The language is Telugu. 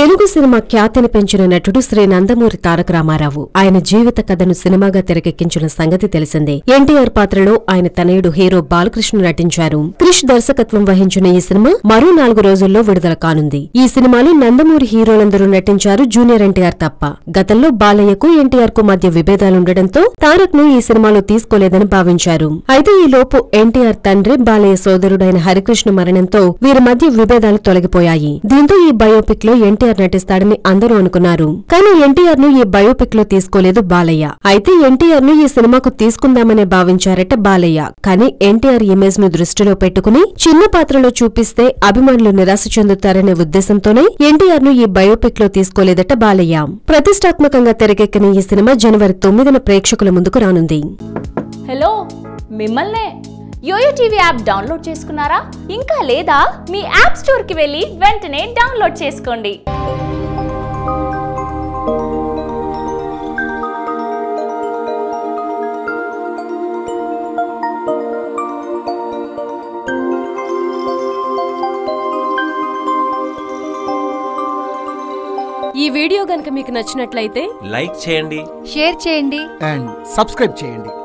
తెలుగు సినిమా ఖ్యాతిని పెంచిన నటుడు శ్రీ నందమూరి తారక రామారావు ఆయన జీవిత కథను సినిమాగా తెరకెక్కించిన సంగతి తెలిసిందే ఎన్టీఆర్ పాత్రలో ఆయన తనయుడు హీరో బాలకృష్ణ నటించారు క్రిష్ దర్శకత్వం వహించిన ఈ సినిమా మరో నాలుగు రోజుల్లో విడుదల కానుంది ఈ సినిమాలో నందమూరి హీరోలందరూ నటించారు జూనియర్ ఎన్టీఆర్ తప్ప గతంలో బాలయ్యకు ఎన్టీఆర్ కు మధ్య విభేదాలుండటంతో తారక్ ను ఈ సినిమాలో తీసుకోలేదని భావించారు అయితే ఈ లోపు ఎన్టీఆర్ తండ్రి బాలయ్య సోదరుడైన హరికృష్ణ మరణంతో వీరి మధ్య విభేదాలు తొలగిపోయాయి దీంతో ఈ బయోపిక్ లో ఎన్టీఆర్ నటిస్తాడని అందరూ అనుకున్నారు కానీ ఎన్టీఆర్ ను ఈ బయోపిక్ లో తీసుకోలేదు బాలయ్య అయితే ఎన్టీఆర్ ను ఈ సినిమాకు తీసుకుందామనే భావించారట బాలయ్య కానీ ఎన్టీఆర్ ఇమేజ్ ను దృష్టిలో పెట్టుకుని చిన్న పాత్రలో చూపిస్తే అభిమానులు నిరాశ చెందుతారనే ఉద్దేశంతోనే ఎన్టీఆర్ ను ఈ బయోపిక్ లో తీసుకోలేదట బాలయ్య ప్రతిష్టాత్మకంగా తెరకెక్కిన ఈ సినిమా జనవరి తొమ్మిదిన ప్రేక్షకుల ముందుకు రానుంది హలో మిమ్మల్నే యోయో టీవీ యాప్ డౌన్లోడ్ చేసుకున్నారా ఇంకా లేదా మీ యాప్ స్టోర్కి వెళ్ళి వెంటనే డౌన్లోడ్ చేసుకోండి ఈ వీడియో గనక మీకు నచ్చినట్లయితే లైక్ చేయండి షేర్ చేయండి అండ్ సబ్స్క్రైబ్ చేయండి